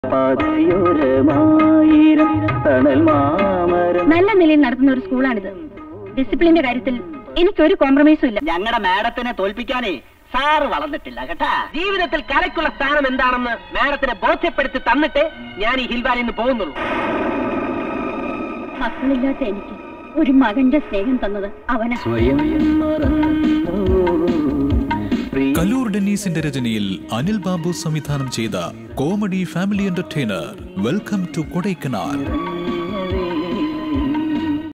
പാതയോരമായിരം തണൽ മാമരം നല്ല നിലയിൽ നടത്തുന്ന ഒരു സ്കൂളാണിത് ഡിസിപ്ലിന്റെ കാര്യത്തിൽ എനിക്കൊരു കോംപ്രമൈസും ഇല്ല ഞങ്ങളുടെ മാഡത്തിനെ തോൽപ്പിക്കാനേ സാറ് വളർന്നിട്ടില്ല കേട്ടാ ജീവിതത്തിൽ കലയ്ക്കുള്ള സ്ഥാനം എന്താണെന്ന് മാഡത്തിനെ ബോധ്യപ്പെടുത്തി തന്നിട്ട് ഞാൻ ഈ ഹിൽവാലിൽ നിന്ന് പോകുന്നുള്ളൂ മക്കളില്ലാത്ത എനിക്ക് ഒരു മകന്റെ സ്നേഹം തന്നത് അവനാ സ്വയം മറന്നു പ്രിയ കല്ലൂർ ഡെന്നീസിന്റെ രചനയിൽ അനിൽ ബാബു സംവിധാനം ചെയ്ത comedy family entertainer welcome to Kodaikanal